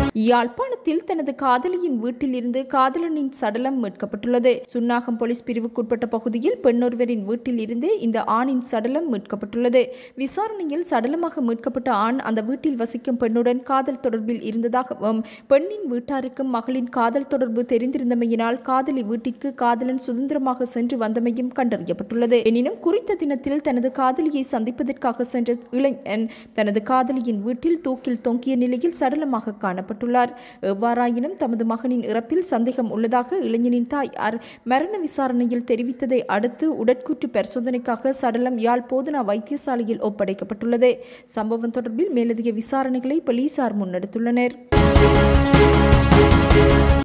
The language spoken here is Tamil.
யாழ்ப்பாணத்தில் தனது காதலியின் வீட்டில் இருந்து காதலனின் சடலம் மீட்கப்பட்டுள்ளது சுன்னாகம் போலீஸ் பிரிவுக்குட்பட்ட பகுதியில் பெண்ணொருவரின் வீட்டில் இருந்து இந்த ஆணின் சடலம் மீட்கப்பட்டுள்ளது விசாரணையில் சடலமாக மீட்கப்பட்ட ஆண் அந்த வீட்டில் வசிக்கும் பெண்ணுடன் காதல் தொடர்பில் இருந்ததாகவும் பெண்ணின் வீட்டாருக்கும் மகளின் காதல் தொடர்பு தெரிந்திருந்தமையினால் காதலி வீட்டிற்கு காதலன் சுதந்திரமாக சென்று வந்தமையும் கண்டறியப்பட்டுள்ளது எனினும் குறித்த தினத்தில் தனது காதலியை சந்திப்பதற்காக சென்ற இளைஞன் தனது காதலியின் வீட்டில் தூக்கில் தொங்கிய நிலையில் சடலமாக காணப்பட்டுள்ளார் எவ்வாறாயினும் தமது மகனின் இறப்பில் சந்தேகம் உள்ளதாக இளைஞனின் தாயார் மரண விசாரணையில் தெரிவித்ததை அடுத்து உடற்கூற்று பரிசோதனைக்காக சடலம் யாழ் போதனா வைத்தியசாலையில் ஒப்படைக்கப்பட்டுள்ளது சம்பவம் தொடர்பில் மேலதிக விசாரணைகளை போலீசார் முன்னெடுத்துள்ளனர்